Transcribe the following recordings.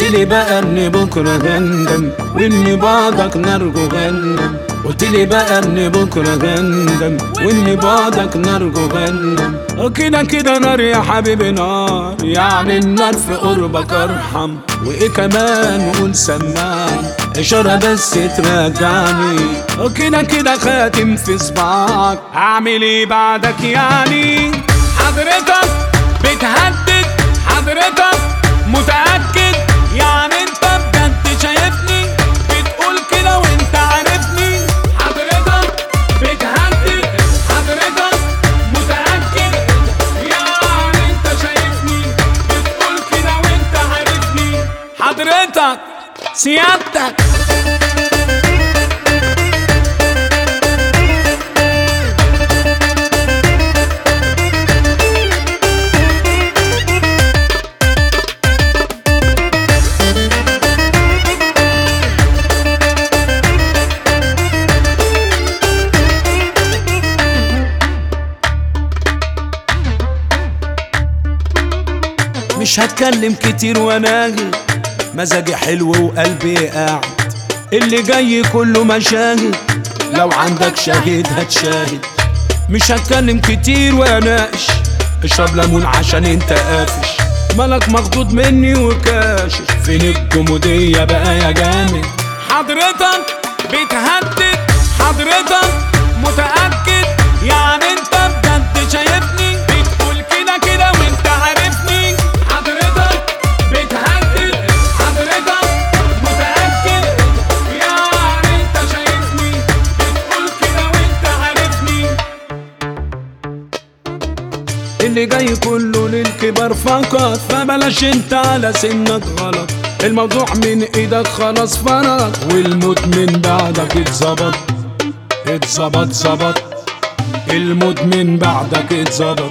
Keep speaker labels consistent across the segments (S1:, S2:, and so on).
S1: لي بقى ان بكره هندم وان بعدك نرجو غنم قلت لي بقى ان بكره هندم وان بعدك نرجو غنم كده كده نار يا حبيبي نار يعني النار في قربك ارحم وايه كمان قول سمعني اشاره بس ترجعني كده كده خاتم في صباعك اعمل ايه بعدك يعني حضرتك بتهدد حضرتك متأكد يعني انت بجد شايفني بتقول كده وانت عارفني حضرتك بتهدد حضرتك متأكد يعني انت شايفني بتقول كده وانت عارفني حضرتك سيادتك مش هتكلم كتير وانا مزاجي حلو وقلبي قاعد اللي جاي كله مشاهد لو عندك شاهد هتشاهد مش هتكلم كتير واناقش اشرب ليمون عشان انت قافش مالك مخضوض مني وكاشف فين الجمودية بقى يا جامد حضرتك بتهدد حضرتك متأكد يعني انت بجد شايفني بتقول كده كده وانت عارفني حضرتك بتهدد حضرتك متأكد يعني انت شايفني بتقول كده وانت عارفني اللي جاي كله للكبار فقط فبلاش انت على سنك غلط الموضوع من ايدك خلاص فرط والموت من بعدك اتظبط اتظبط ظبط الموت من بعدك اتظبط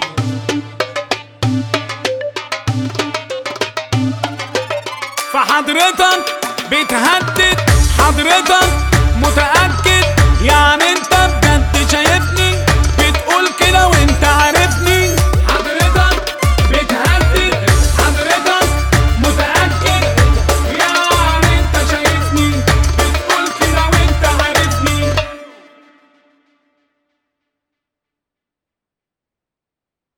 S1: فحضرتك